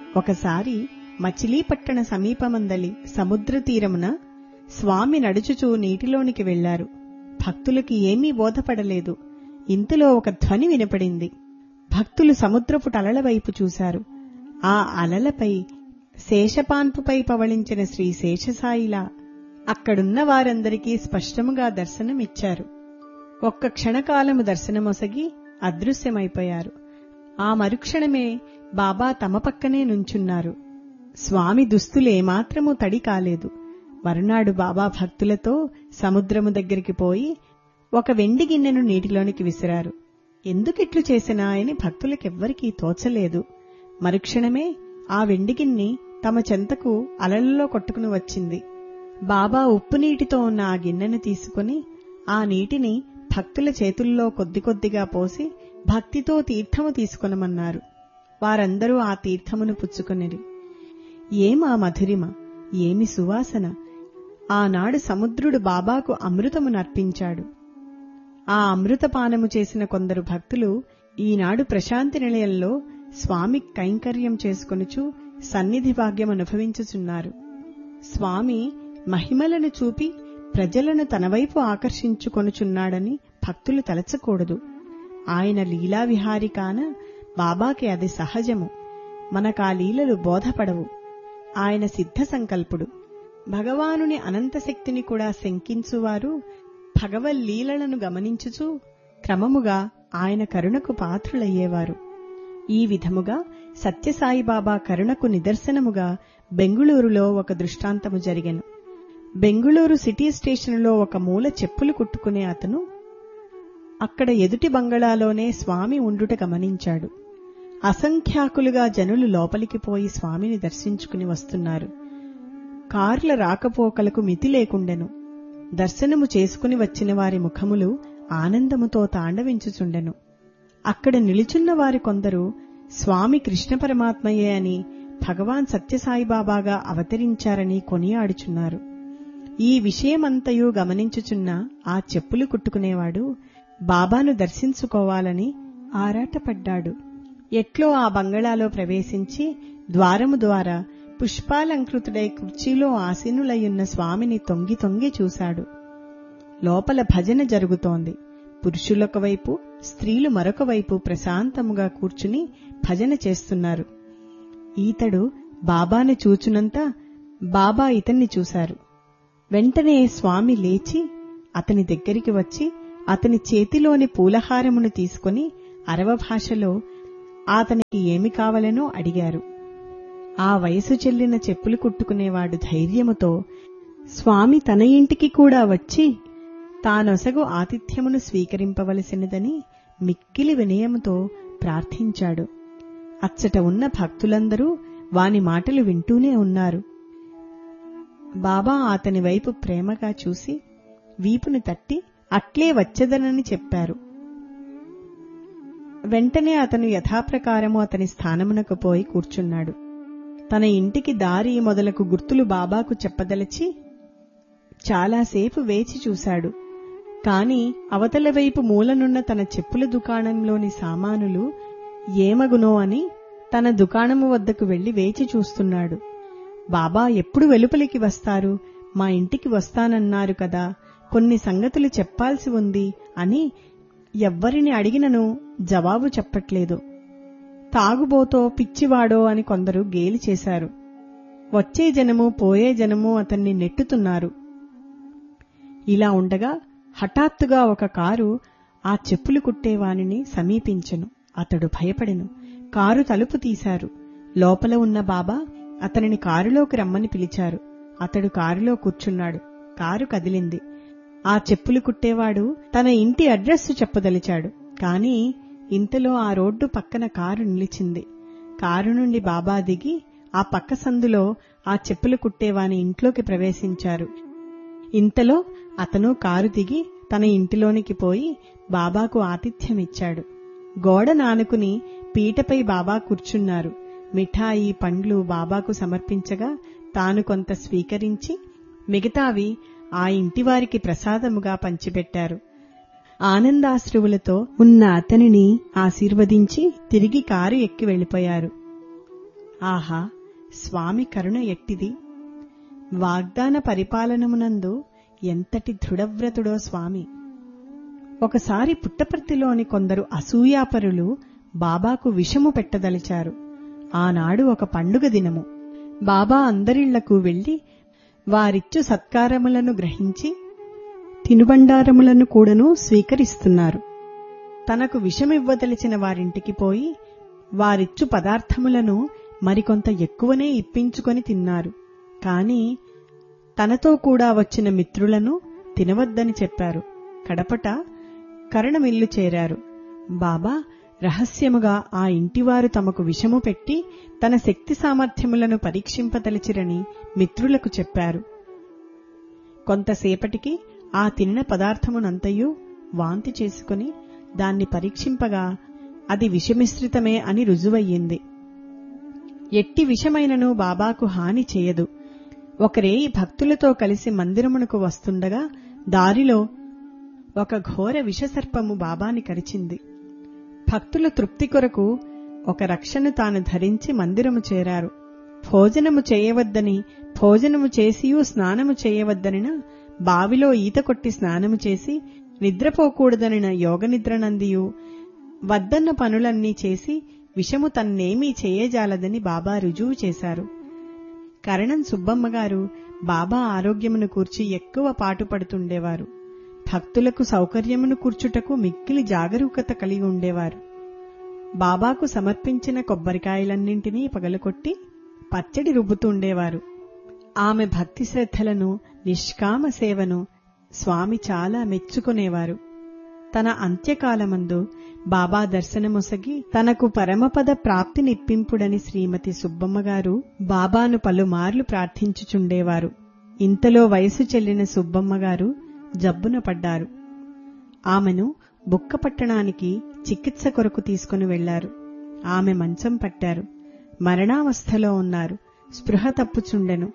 ఒకసారి మచిలీపట్టణ సమీపమందలి సముద్ర తీరమున స్వామి నడుచుచూ నీటిలోనికి వెళ్లారు భక్తులకి ఏమీ బోధపడలేదు ఇంతలో ఒక ధ్వని వినపడింది భక్తులు సముద్రపు టలల వైపు చూశారు ఆ అలలపై శేషపాన్పుపై పవళించిన శ్రీ శేషసాయిలా అక్కడున్న వారందరికీ స్పష్టముగా దర్శనమిచ్చారు ఒక్క క్షణకాలము దర్శనమొసగి అదృశ్యమైపోయారు ఆ మరుక్షణమే బాబా తమ పక్కనే నుంచున్నారు స్వామి దుస్తులు ఏమాత్రమూ తడి కాలేదు మరునాడు బాబా భక్తులతో సముద్రము దగ్గరికి పోయి ఒక వెండి గిన్నెను నీటిలోనికి విసిరారు ఎందుకిట్లు చేసినా అని భక్తులకెవ్వరికీ తోచలేదు మరుక్షణమే ఆ వెండి గిన్నె తమ చెంతకు అలలలో కొట్టుకుని వచ్చింది బాబా ఉప్పు నీటితో ఉన్న ఆ గిన్నెను తీసుకుని ఆ నీటిని భక్తుల చేతుల్లో కొద్ది కొద్దిగా పోసి భక్తితో తీర్థము తీసుకొనమన్నారు వారందరూ ఆ తీర్థమును పుచ్చుకొనిరి ఏమా మధురిమ ఏమి సువాసన ఆనాడు సముద్రుడు బాబాకు అమృతము నర్పించాడు ఆ అమృతపానము చేసిన కొందరు భక్తులు ఈనాడు ప్రశాంతి నిలయంలో స్వామి కైంకర్యం చేసుకొనుచు సన్నిధి భాగ్యం అనుభవించుచున్నారు స్వామి మహిమలను చూపి ప్రజలను తన వైపు ఆకర్షించుకొనుచున్నాడని భక్తులు తలచకూడదు ఆయన లీలా విహారి కాన బాబాకి అది సహజము మనకా లీలలు బోధపడవు ఆయన సిద్ధ సంకల్పుడు భగవానుని అనంత శక్తిని కూడా శంకించువారు భగవల్లీలలను గమనించుచూ క్రమముగా ఆయన కరుణకు పాత్రులయ్యేవారు ఈ విధముగా సత్యసాయిబాబా కరుణకు నిదర్శనముగా బెంగుళూరులో ఒక దృష్టాంతము జరిగెను బెంగుళూరు సిటీ స్టేషనులో ఒక మూల చెప్పులు కుట్టుకునే అతను అక్కడ ఎదుటి బంగళాలోనే స్వామి ఉండుట గమనించాడు అసంఖ్యాకులుగా జనులు లోపలికి పోయి స్వామిని దర్శించుకుని వస్తున్నారు కార్ల రాకపోకలకు మితి లేకుండెను దర్శనము చేసుకుని వచ్చిన వారి ముఖములు ఆనందముతో తాండవించుచుండెను అక్కడ నిలుచున్న వారి కొందరు స్వామి కృష్ణ పరమాత్మయే అని భగవాన్ సత్యసాయిబాబాగా అవతరించారని కొనియాడుచున్నారు ఈ విషయమంతయు గమనించుచున్న ఆ చెప్పులు కుట్టుకునేవాడు బాబాను దర్శించుకోవాలని ఆరాటపడ్డాడు ఎట్లో ఆ బంగళాలో ప్రవేశించి ద్వారము ద్వారా పుష్పాలంకృతుడై కుర్చీలో ఆసీనులయ్యున్న స్వామిని తొంగి తొంగి చూశాడు లోపల భజన జరుగుతోంది పురుషులొక వైపు స్త్రీలు మరొక వైపు ప్రశాంతముగా కూర్చుని భజన చేస్తున్నారు ఈతడు బాబాను చూచునంత బాబా ఇతన్ని చూశారు వెంటనే స్వామి లేచి అతని దగ్గరికి వచ్చి అతని చేతిలోని పూలహారమును తీసుకుని అరవ భాషలో అతనికి ఏమి కావలనో అడిగారు ఆ వయసు చెల్లిన చెప్పులు కుట్టుకునేవాడు ధైర్యముతో స్వామి తన ఇంటికి కూడా వచ్చి తానొసగు ఆతిథ్యమును స్వీకరింపవలసినదని మిక్కిలి వినయముతో ప్రార్థించాడు అచ్చట ఉన్న భక్తులందరూ వాని మాటలు వింటూనే ఉన్నారు బాబా అతని వైపు ప్రేమగా చూసి వీపును తట్టి అట్లే వచ్చదనని చెప్పారు వెంటనే అతను యథాప్రకారము అతని స్థానమునకు పోయి కూర్చున్నాడు తన ఇంటికి దారి మొదలకు గుర్తులు బాబాకు చెప్పదలచి చాలాసేపు వేచి చూశాడు కాని అవతల వైపు మూలనున్న తన చెప్పుల దుకాణంలోని సామానులు ఏమగునో అని తన దుకాణము వద్దకు వెళ్లి వేచి చూస్తున్నాడు బాబా ఎప్పుడు వెలుపలికి వస్తారు మా ఇంటికి వస్తానన్నారు కదా కొన్ని సంగతులు చెప్పాల్సి ఉంది అని ఎవ్వరిని అడిగినను జవాబు చెప్పట్లేదు తాగుబోతో పిచ్చివాడో అని కొందరు గేలి చేశారు వచ్చే జనము పోయే జనము అతన్ని నెట్టుతున్నారు ఇలా ఉండగా హఠాత్తుగా ఒక కారు ఆ చెప్పులు కుట్టేవానిని సమీపించెను అతడు భయపడెను కారు తలుపు తీశారు లోపల ఉన్న బాబా అతనిని కారులోకి రమ్మని పిలిచారు అతడు కారులో కూర్చున్నాడు కారు కదిలింది ఆ చెప్పులు కుట్టేవాడు తన ఇంటి అడ్రస్ చెప్పదలిచాడు కాని ఇంతలో ఆ రోడ్డు పక్కన కారు నిలిచింది కారు నుండి బాబా దిగి ఆ పక్క సందులో ఆ చెప్పులు కుట్టేవాని ఇంట్లోకి ప్రవేశించారు ఇంతలో అతను కారు దిగి తన ఇంటిలోనికి పోయి బాబాకు ఆతిథ్యమిచ్చాడు గోడ నానుకుని పీటపై బాబా కూర్చున్నారు మిఠాయి పండ్లు బాబాకు సమర్పించగా తాను కొంత స్వీకరించి మిగతావి ఆ ఇంటివారికి ప్రసాదముగా పంచిపెట్టారు ఆనందాశ్రువులతో ఉన్న అతనిని ఆశీర్వదించి తిరిగి కారు ఎక్కి వెళ్లిపోయారు ఆహా స్వామి కరుణ ఎట్టిది వాగ్దాన పరిపాలనమునందు ఎంతటి దృఢవ్రతుడో స్వామి ఒకసారి పుట్టపర్తిలోని కొందరు అసూయాపరులు బాబాకు విషము పెట్టదలిచారు ఆనాడు ఒక పండుగ దినము బాబా అందరిళ్లకు వెళ్లి వారిచ్చు సత్కారములను గ్రహించి తినుబండారములను కూడాను స్వీకరిస్తున్నారు తనకు విషమివ్వదలిచిన వారింటికి పోయి వారిచ్చు పదార్థములను మరికొంత ఎక్కువనే ఇప్పించుకొని తిన్నారు కాని తనతో కూడా వచ్చిన మిత్రులను తినవద్దని చెప్పారు కడపట కరణమిల్లు చేరారు బాబా రహస్యముగా ఆ ఇంటివారు తమకు విషము పెట్టి తన శక్తి సామర్థ్యములను పరీక్షింపదలిచిరని మిత్రులకు చెప్పారు కొంతసేపటికి ఆ తిన్న పదార్థమునంతయు వాంతి చేసుకుని దాన్ని పరీక్షింపగా అది విషమిశ్రితమే అని రుజువయ్యింది ఎట్టి విషమైనను బాబాకు హాని చేయదు ఒకరేయి భక్తులతో కలిసి మందిరమునకు వస్తుండగా దారిలో ఒక ఘోర విషసర్పము బాబాని కరిచింది భక్తుల తృప్తి కొరకు ఒక రక్షను తాను ధరించి మందిరము చేరారు భోజనము చేయవద్దని భోజనము చేసియూ స్నానము చేయవద్దనిన బావిలో ఈత కొట్టి స్నానము చేసి నిద్రపోకూడదనిన యోగనిద్రనందియు వద్దన్న పనులన్నీ చేసి విషము తన్నేమీ చేయజాలదని బాబా రుజువు చేశారు కరణం సుబ్బమ్మగారు బాబా ఆరోగ్యమును కూర్చి ఎక్కువ పాటుపడుతుండేవారు భక్తులకు సౌకర్యమును కూర్చుటకు మిక్కిలి జాగరూకత కలిగి ఉండేవారు బాబాకు సమర్పించిన కొబ్బరికాయలన్నింటినీ పగలకొట్టి పచ్చడి రుబ్బుతుండేవారు ఆమె భక్తి శ్రద్ధలను నిష్కామ సేవను స్వామి చాలా మెచ్చుకునేవారు తన అంత్యకాలమందు బాబా దర్శనమొసగి తనకు పరమపద ప్రాప్తినిప్పింపుడని శ్రీమతి సుబ్బమ్మగారు బాబాను పలుమార్లు ప్రార్థించుచుండేవారు ఇంతలో వయసు చెల్లిన సుబ్బమ్మగారు జబ్బున పడ్డారు ఆమెను బుక్కపట్టణానికి చికిత్స కొరకు తీసుకుని వెళ్లారు ఆమె మంచం పట్టారు మరణావస్థలో ఉన్నారు స్పృహ తప్పుచుండెను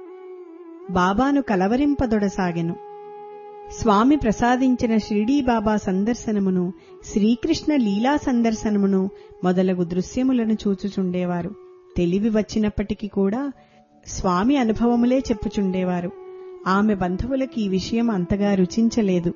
బాబాను కలవరింపదొడసాగెను స్వామి ప్రసాదించిన షిరిడీ బాబా సందర్శనమును శ్రీకృష్ణ లీలా సందర్శనమును మొదలగు దృశ్యములను చూచుచుండేవారు తెలివి వచ్చినప్పటికీ కూడా స్వామి అనుభవములే చెప్పుచుండేవారు ఆమె బంధువులకి ఈ విషయం అంతగా రుచించలేదు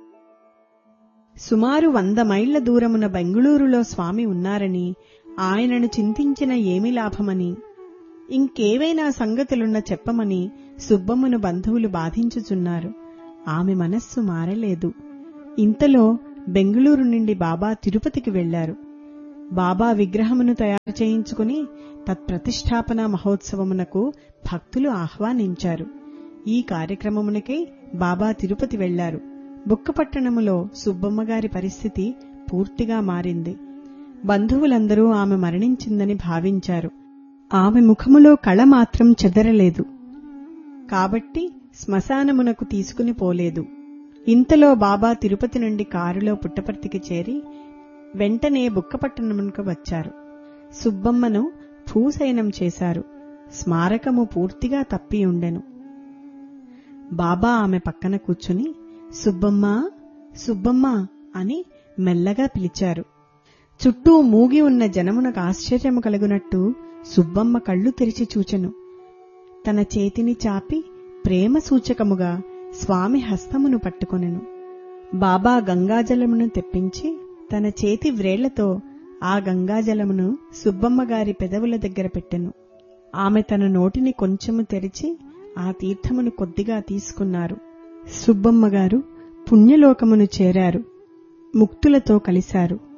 సుమారు వంద మైళ్ల దూరమున బెంగుళూరులో స్వామి ఉన్నారని ఆయనను చింతించిన ఏమి లాభమని ఇంకేవైనా సంగతులున్న చెప్పమని సుబ్బమ్మను బంధువులు బాధించుచున్నారు ఆమె మనస్సు మారలేదు ఇంతలో బెంగుళూరు నుండి బాబా తిరుపతికి వెళ్లారు బాబా విగ్రహమును తయారు చేయించుకుని తత్ప్రతిష్టాపన మహోత్సవమునకు భక్తులు ఆహ్వానించారు ఈ కార్యక్రమమునకై బాబా తిరుపతి వెళ్లారు బుక్కపట్టణములో సుబ్బమ్మగారి పరిస్థితి పూర్తిగా మారింది బంధువులందరూ ఆమె మరణించిందని భావించారు ఆమె ముఖములో కళ మాత్రం చెదరలేదు కాబట్టి శ్మశానమునకు తీసుకుని పోలేదు ఇంతలో బాబా తిరుపతి నుండి కారులో పుట్టపర్తికి చేరి వెంటనే బుక్కపట్టణమునకు వచ్చారు సుబ్బమ్మను భూశయనం చేశారు స్మారకము పూర్తిగా తప్పి ఉండెను బాబా ఆమె పక్కన కూర్చుని సుబ్బమ్మ సుబ్బమ్మ అని మెల్లగా పిలిచారు చుట్టూ మూగి ఉన్న జనమునకు ఆశ్చర్యము కలుగునట్టు సుబ్బమ్మ కళ్ళు తెరిచి చూచెను తన చేతిని చాపి ప్రేమ సూచకముగా స్వామి హస్తమును పట్టుకొనెను బాబా గంగాజలమును తెప్పించి తన చేతి వ్రేళ్లతో ఆ గంగాజలమును సుబ్బమ్మగారి పెదవుల దగ్గర పెట్టెను ఆమె తన నోటిని కొంచెము తెరిచి ఆ తీర్థమును కొద్దిగా తీసుకున్నారు సుబ్బమ్మగారు పుణ్యలోకమును చేరారు ముక్తులతో కలిశారు